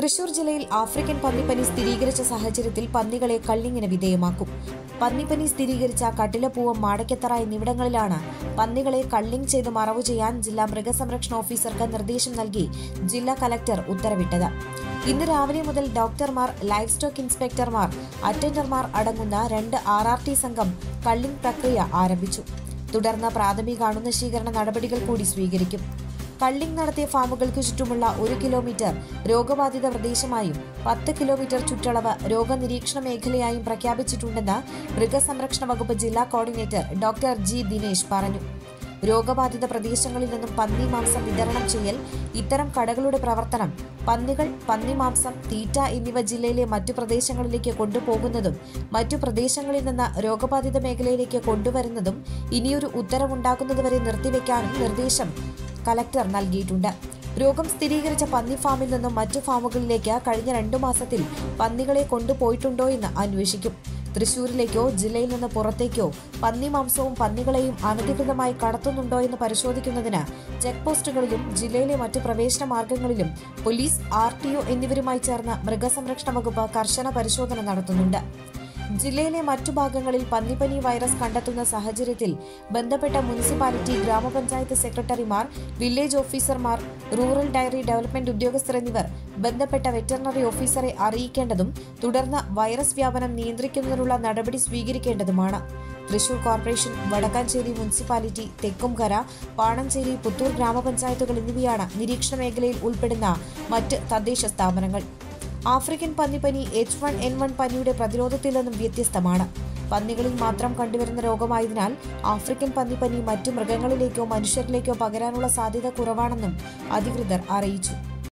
തൃശൂർ ജില്ലയിൽ ആഫ്രിക്കൻ പന്നിപ്പനി സ്ഥിരീകരിച്ച സാഹചര്യത്തിൽ പന്നികളെ കള്ളിങ്ങിന് വിധേയമാക്കും പന്നിപ്പനി സ്ഥിരീകരിച്ച കട്ടിലപ്പൂവം മാടക്കത്തറ എന്നിവിടങ്ങളിലാണ് പന്നികളെ കള്ളിങ് ചെയ്ത് മറവു ചെയ്യാൻ ജില്ലാ മൃഗസംരക്ഷണ ഓഫീസർക്ക് നിർദ്ദേശം നൽകി ജില്ലാ കലക്ടർ ഉത്തരവിട്ടത് ഇന്ന് രാവിലെ മുതൽ ഡോക്ടർമാർ ലൈഫ് സ്റ്റോക്ക് ഇൻസ്പെക്ടർമാർ അറ്റൻഡർമാർ അടങ്ങുന്ന രണ്ട് ആർ ആർ ടി സംഘം കള്ളിങ് പ്രക്രിയ ആരംഭിച്ചു തുടർന്ന് പ്രാഥമിക അണുനശീകരണ നടപടികൾ കൂടി സ്വീകരിക്കും കള്ളിങ് നടത്തിയ ഫാമുകൾക്ക് ചുറ്റുമുള്ള ഒരു കിലോമീറ്റർ രോഗബാധിത പ്രദേശമായും പത്ത് കിലോമീറ്റർ ചുറ്റളവ് രോഗനിരീക്ഷണ മേഖലയായും പ്രഖ്യാപിച്ചിട്ടുണ്ടെന്ന് മൃഗസംരക്ഷണ വകുപ്പ് ജില്ലാ കോർഡിനേറ്റർ ഡോക്ടർ ജി ദിനേശ് പറഞ്ഞു രോഗബാധിത പ്രദേശങ്ങളിൽ നിന്നും പന്നി മാംസം വിതരണം ചെയ്യൽ ഇത്തരം കടകളുടെ പ്രവർത്തനം പന്നികൾ പന്നിമാംസം തീറ്റ എന്നിവ ജില്ലയിലെ മറ്റു പ്രദേശങ്ങളിലേക്ക് കൊണ്ടുപോകുന്നതും മറ്റു പ്രദേശങ്ങളിൽ നിന്ന് രോഗബാധിത മേഖലയിലേക്ക് കൊണ്ടുവരുന്നതും ഇനിയൊരു ഉത്തരവുണ്ടാക്കുന്നതുവരെ നിർത്തിവെക്കാനും നിർദ്ദേശം കലക്ടർ നൽകിയിട്ടുണ്ട് രോഗം സ്ഥിരീകരിച്ച പന്നി ഫാമിൽ നിന്നും മറ്റു ഫാമുകളിലേക്ക് കഴിഞ്ഞ രണ്ടു മാസത്തിൽ പന്നികളെ കൊണ്ടുപോയിട്ടുണ്ടോ എന്ന് അന്വേഷിക്കും തൃശൂരിലേക്കോ ജില്ലയിൽ നിന്ന് പുറത്തേക്കോ പന്നി മാംസവും പന്നികളെയും അനധികൃതമായി കടത്തുന്നുണ്ടോ എന്ന് പരിശോധിക്കുന്നതിന് ചെക്ക് പോസ്റ്റുകളിലും ജില്ലയിലെ മറ്റ് പ്രവേശന മാർഗങ്ങളിലും പോലീസ് ആർ ടി ഒ എന്നിവരുമായി ചേർന്ന് മൃഗസംരക്ഷണ വകുപ്പ് കർശന പരിശോധന നടത്തുന്നുണ്ട് ജില്ലയിലെ മറ്റു ഭാഗങ്ങളിൽ പന്നിപ്പനി വൈറസ് കണ്ടെത്തുന്ന സാഹചര്യത്തിൽ ബന്ധപ്പെട്ട മുനിസിപ്പാലിറ്റി ഗ്രാമപഞ്ചായത്ത് സെക്രട്ടറിമാർ വില്ലേജ് ഓഫീസർമാർ റൂറൽ ഡയറി ഡെവലപ്മെന്റ് ഉദ്യോഗസ്ഥർ എന്നിവർ ബന്ധപ്പെട്ട വെറ്ററിനറി ഓഫീസറെ അറിയിക്കേണ്ടതും തുടർന്ന് വൈറസ് വ്യാപനം നിയന്ത്രിക്കുന്നതിനുള്ള നടപടി സ്വീകരിക്കേണ്ടതുമാണ് തൃശൂർ കോർപ്പറേഷൻ വടക്കാഞ്ചേരി മുനിസിപ്പാലിറ്റി തെക്കുംകര പാണഞ്ചേരി പുത്തൂർ ഗ്രാമപഞ്ചായത്തുകൾ എന്നിവയാണ് നിരീക്ഷണ മേഖലയിൽ ഉൾപ്പെടുന്ന മറ്റ് തദ്ദേശ സ്ഥാപനങ്ങൾ ആഫ്രിക്കൻ പന്നിപ്പനി എച്ച് വൺ എൻ വൺ പനിയുടെ പ്രതിരോധത്തിൽ നിന്നും വ്യത്യസ്തമാണ് പന്നികളിൽ മാത്രം കണ്ടുവരുന്ന രോഗമായതിനാൽ ആഫ്രിക്കൻ പന്നിപ്പനി മറ്റു മൃഗങ്ങളിലേക്കോ മനുഷ്യരിലേക്കോ പകരാനുള്ള സാധ്യത കുറവാണെന്നും അധികൃതർ അറിയിച്ചു